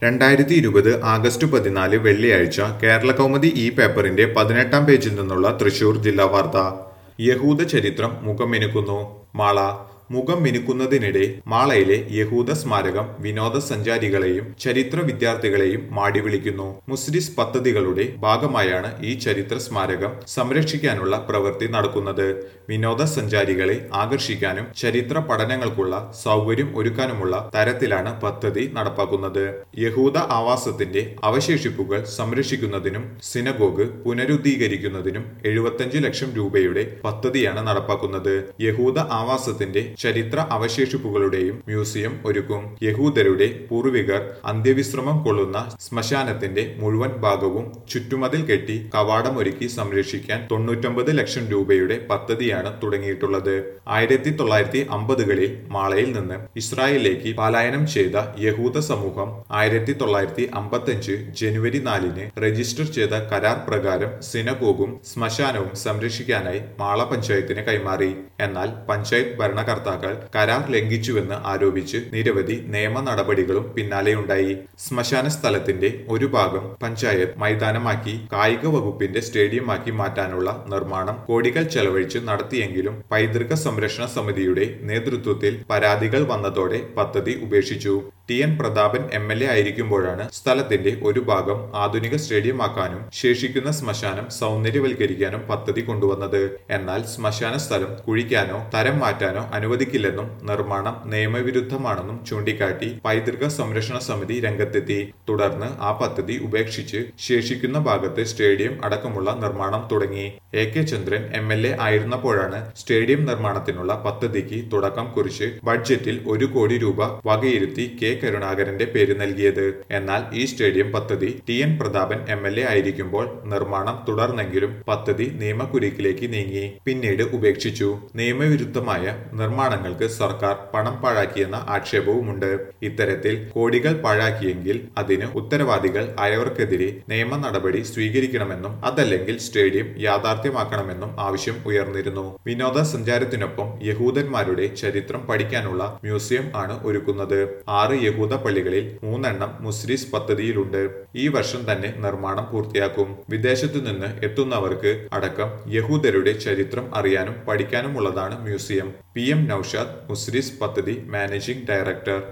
രണ്ടായിരത്തി ഇരുപത് ആഗസ്റ്റ് പതിനാല് വെള്ളിയാഴ്ച കേരള കൗമുദി ഈ പേപ്പറിന്റെ പതിനെട്ടാം പേജിൽ നിന്നുള്ള തൃശൂർ ജില്ലാ വാർത്ത യഹൂദ ചരിത്രം മുഖം മിനുക്കുന്നു മാള മുഖം മിനുക്കുന്നതിനിടെ മാളയിലെ യഹൂദ സ്മാരകം വിനോദസഞ്ചാരികളെയും ചരിത്ര വിദ്യാർത്ഥികളെയും മാടി വിളിക്കുന്നു മുസ്ലിസ് പദ്ധതികളുടെ ഭാഗമായാണ് ഈ ചരിത്ര സ്മാരകം സംരക്ഷിക്കാനുള്ള പ്രവൃത്തി നടക്കുന്നത് വിനോദസഞ്ചാരികളെ ആകർഷിക്കാനും ചരിത്ര പഠനങ്ങൾക്കുള്ള സൗകര്യം ഒരുക്കാനുമുള്ള തരത്തിലാണ് പദ്ധതി നടപ്പാക്കുന്നത് യഹൂദ ആവാസത്തിന്റെ അവശേഷിപ്പുകൾ സംരക്ഷിക്കുന്നതിനും സിനഗോഗ് പുനരുദ്ധീകരിക്കുന്നതിനും എഴുപത്തഞ്ച് ലക്ഷം രൂപയുടെ പദ്ധതിയാണ് നടപ്പാക്കുന്നത് യഹൂദ ആവാസത്തിന്റെ ചരിത്ര അവശേഷിപ്പുകളുടെയും മ്യൂസിയം ഒരുക്കും യഹൂദരുടെ പൂർവികർ അന്ത്യവിശ്രമം കൊള്ളുന്ന ശ്മശാനത്തിന്റെ മുഴുവൻ ഭാഗവും ചുറ്റുമതിൽ കെട്ടി കവാടമൊരുക്കി സംരക്ഷിക്കാൻ തൊണ്ണൂറ്റൊമ്പത് ലക്ഷം രൂപയുടെ പദ്ധതിയാണ് തുടങ്ങിയിട്ടുള്ളത് ആയിരത്തി തൊള്ളായിരത്തി അമ്പതുകളിൽ മാളയിൽ നിന്ന് ഇസ്രായേലിലേക്ക് പലായനം ചെയ്ത യഹൂദ സമൂഹം ആയിരത്തി തൊള്ളായിരത്തി അമ്പത്തഞ്ച് ജനുവരി നാലിന് രജിസ്റ്റർ ചെയ്ത കരാർ പ്രകാരം സിനഗോഗും ശ്മശാനവും സംരക്ഷിക്കാനായി മാള പഞ്ചായത്തിന് കൈമാറി എന്നാൽ പഞ്ചായത്ത് ഭരണകർത്താക്കൾ കരാർ ലംഘിച്ചുവെന്ന് ആരോപിച്ച് നിരവധി നിയമ നടപടികളും പിന്നാലെയുണ്ടായി ശ്മശാന സ്ഥലത്തിന്റെ ഒരു ഭാഗം പഞ്ചായത്ത് മൈതാനമാക്കി കായിക വകുപ്പിന്റെ സ്റ്റേഡിയമാക്കി മാറ്റാനുള്ള നിർമ്മാണം കോടികൾ ചെലവഴിച്ച് നടത്തിയെങ്കിലും പൈതൃക സംരക്ഷണ സമിതിയുടെ നേതൃത്വത്തിൽ പരാതികൾ വന്നതോടെ പദ്ധതി ഉപേക്ഷിച്ചു T N Prathapan M L A ആയിരിക്കുമ്പോഴാണ് സ്ഥലത്തിന്റെ ഒരു ഭാഗം ആധുനിക സ്റ്റേഡിയമാക്കാനും ശേഷിക്കുന്ന ശ്മശാനം സൗന്ദര്യവൽക്കരിക്കാനും പദ്ധതി കൊണ്ടുവന്നത് എന്നാൽ ശ്മശാന സ്ഥലം കുഴിക്കാനോ തരം മാറ്റാനോ അനുവദിക്കില്ലെന്നും നിർമ്മാണം നിയമവിരുദ്ധമാണെന്നും ചൂണ്ടിക്കാട്ടി പൈതൃക സംരക്ഷണ സമിതി രംഗത്തെത്തി തുടർന്ന് ആ പദ്ധതി ഉപേക്ഷിച്ച് ശേഷിക്കുന്ന ഭാഗത്ത് സ്റ്റേഡിയം അടക്കമുള്ള നിർമ്മാണം തുടങ്ങി A K Chandran M L A ആയിരുന്നപ്പോഴാണ് സ്റ്റേഡിയം നിർമ്മാണത്തിനുള്ള പദ്ധതിക്ക് തുടക്കം കുറിച്ച് ബഡ്ജറ്റിൽ ഒരു കോടി രൂപ വകയിരുത്തി കെ കരുണാകരന്റെ പേര് നൽകിയത് എന്നാൽ ഈ സ്റ്റേഡിയം പദ്ധതി T N Prathapan M L A ആയിരിക്കുമ്പോൾ നിർമ്മാണം തുടർന്നെങ്കിലും പദ്ധതി നിയമക്കുരുക്കിലേക്ക് നീങ്ങി പിന്നീട് ഉപേക്ഷിച്ചു നിയമവിരുദ്ധമായ നിർമ്മാണങ്ങൾക്ക് സർക്കാർ പണം പാഴാക്കിയെന്ന ആക്ഷേപവുമുണ്ട് ഇത്തരത്തിൽ കോടികൾ പാഴാക്കിയെങ്കിൽ അതിന് ഉത്തരവാദികൾ ആയവർക്കെതിരെ നിയമ നടപടി സ്വീകരിക്കണമെന്നും അതല്ലെങ്കിൽ സ്റ്റേഡിയം യാഥാർത്ഥ്യമാക്കണമെന്നും ആവശ്യം ഉയർന്നിരുന്നു വിനോദസഞ്ചാരത്തിനൊപ്പം യഹൂദന്മാരുടെ ചരിത്രം പഠിക്കാനുള്ള മ്യൂസിയം ആണ് ഒരുക്കുന്നത് ആറ് യഹൂദ പള്ളികളിൽ മൂന്നെണ്ണം മുസ്ലിസ് പദ്ധതിയിലുണ്ട് ഈ വർഷം തന്നെ നിർമ്മാണം പൂർത്തിയാക്കും വിദേശത്തു നിന്ന് എത്തുന്നവർക്ക് അടക്കം യഹൂദരുടെ ചരിത്രം അറിയാനും പഠിക്കാനുമുള്ളതാണ് museum P M Noushad Muziris പദ്ധതി മാനേജിംഗ് ഡയറക്ടർ